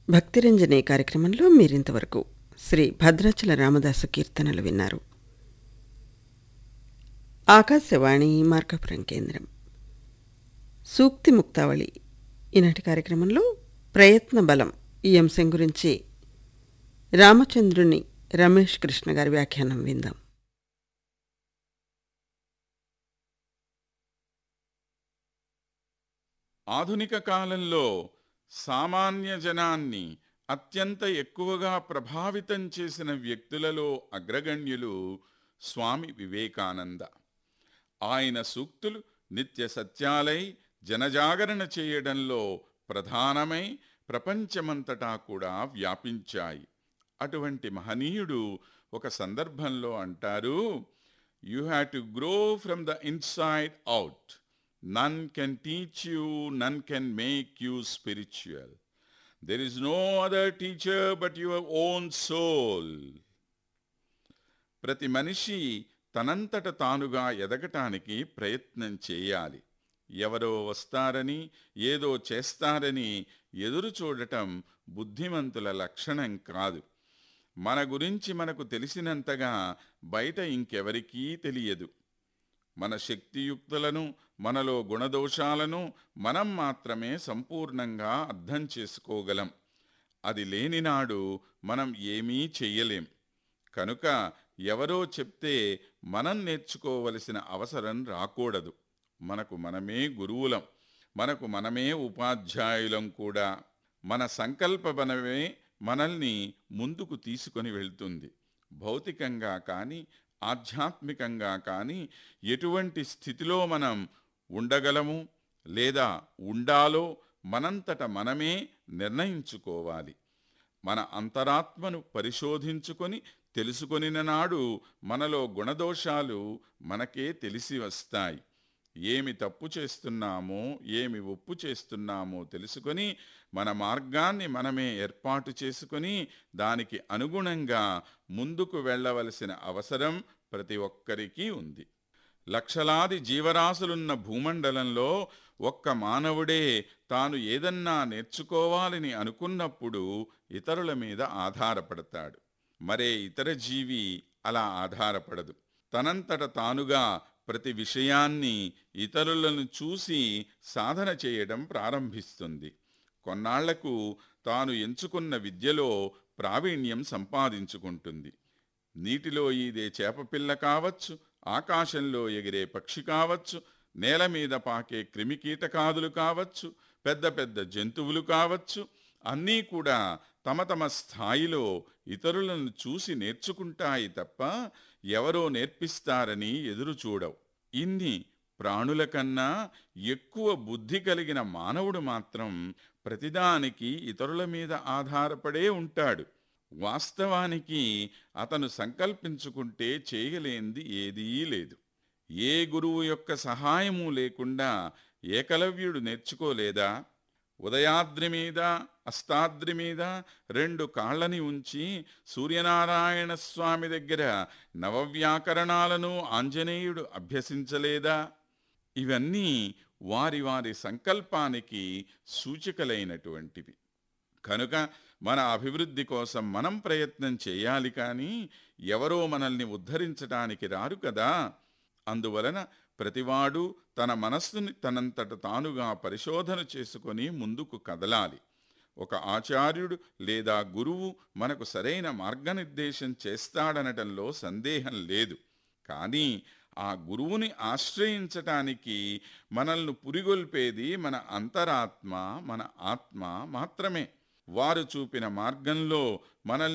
భక్తిరంజని కార్యక్రమంలో మీరింతవరకు శ్రీ భద్రాచల రామదాసు కీర్తనలు విన్నారు ఆకాశవాణి మార్కాపురం కేంద్రం సూక్తి ముక్తావళి ఈనాటి కార్యక్రమంలో ప్రయత్న బలం ఈ అంశం గురించి రామచంద్రుని రమేష్ కృష్ణ గారి వ్యాఖ్యానం విందాం ఆధునిక కాలంలో సామాన్య జనాన్ని అత్యంత ఎక్కువగా ప్రభావితం చేసిన వ్యక్తులలో అగ్రగణ్యులు స్వామి వివేకానంద ఆయన సూక్తులు నిత్య సత్యాలై జనజాగరణ చేయడంలో ప్రధానమై ప్రపంచమంతటా కూడా వ్యాపించాయి అటువంటి మహనీయుడు ఒక సందర్భంలో అంటారు you have to grow from the inside out none can teach you none can make you spiritual there is no other teacher but your own soul ప్రతి మనిషి తనంతట తానుగా ఎదగటానికి ప్రయత్నం చేయాలి ఎవరో వస్తారని ఏదో చేస్తారని ఎదురు చూడటం బుద్ధిమంతుల లక్షణం కాదు మన గురించి మనకు తెలిసినంతగా బయట ఇంకెవరికీ తెలియదు మన శక్తియుక్తులను మనలో గుణదోషాలను మనం మాత్రమే సంపూర్ణంగా అర్థం చేసుకోగలం అది లేనినాడు మనం ఏమీ చెయ్యలేం కనుక ఎవరో చెప్తే మనం నేర్చుకోవలసిన అవసరం రాకూడదు మనకు మనమే గురువులం మనకు మనమే ఉపాధ్యాయులం కూడా మన సంకల్ప బలమే మనల్ని ముందుకు తీసుకొని వెళ్తుంది భౌతికంగా కానీ ఆధ్యాత్మికంగా కానీ ఎటువంటి స్థితిలో మనం ఉండగలము లేదా ఉండాలో మనంతట మనమే నిర్ణయించుకోవాలి మన అంతరాత్మను పరిశోధించుకొని తెలుసుకొనిన నాడు మనలో గుణదోషాలు మనకే తెలిసి వస్తాయి ఏమి తప్పు చేస్తున్నామో ఏమి ఒప్పు చేస్తున్నామో తెలుసుకొని మన మార్గాన్ని మనమే ఏర్పాటు చేసుకొని దానికి అనుగుణంగా ముందుకు వెళ్ళవలసిన అవసరం ప్రతి ఒక్కరికి ఉంది లక్షలాది జీవరాశులున్న భూమండలంలో ఒక్క మానవుడే తాను ఏదన్నా నేర్చుకోవాలని అనుకున్నప్పుడు ఇతరుల మీద ఆధారపడతాడు మరే ఇతర జీవి అలా ఆధారపడదు తనంతట తానుగా ప్రతి విషయాన్ని ఇతరులను చూసి సాధన చేయడం ప్రారంభిస్తుంది కొన్నాళ్లకు తాను ఎంచుకున్న విద్యలో ప్రావీణ్యం సంపాదించుకుంటుంది నీటిలో ఈదే చేపపిల్ల కావచ్చు ఆకాశంలో ఎగిరే పక్షి కావచ్చు నేల మీద పాకే క్రిమికీటకాదులు కావచ్చు పెద్ద పెద్ద జంతువులు కావచ్చు అన్నీ కూడా తమ తమ స్థాయిలో ఇతరులను చూసి నేర్చుకుంటాయి తప్ప ఎవరో నేర్పిస్తారని ఎదురు చూడవు ఇన్ని ప్రాణుల కన్నా ఎక్కువ బుద్ధి కలిగిన మానవుడు మాత్రం ప్రతిదానికి ఇతరుల మీద ఆధారపడే ఉంటాడు వాస్తవానికి అతను సంకల్పించుకుంటే చేయలేంది ఏదీ లేదు ఏ గురువు యొక్క సహాయము లేకుండా ఏకలవ్యుడు నేర్చుకోలేదా ఉదయాద్రి మీద అస్తాద్రి మీద రెండు కాళ్ళని ఉంచి సూర్యనారాయణ స్వామి దగ్గర నవవ్యాకరణాలను ఆంజనేయుడు అభ్యసించలేదా ఇవన్నీ వారి వారి సంకల్పానికి సూచికలైనటువంటివి కనుక మన అభివృద్ధి కోసం మనం ప్రయత్నం చేయాలి కానీ ఎవరో మనల్ని ఉద్ధరించటానికి రారు కదా అందువలన ప్రతివాడు తన మనస్సుని తనంతట తానుగా పరిశోధన చేసుకొని ముందుకు కదలాలి ఒక ఆచార్యుడు లేదా గురువు మనకు సరైన మార్గనిర్దేశం చేస్తాడనటంలో సందేహం లేదు కానీ ఆ గురువుని ఆశ్రయించటానికి మనల్ని పురిగొల్పేది మన అంతరాత్మ మన ఆత్మ మాత్రమే వారు చూపిన మార్గంలో మనల్ని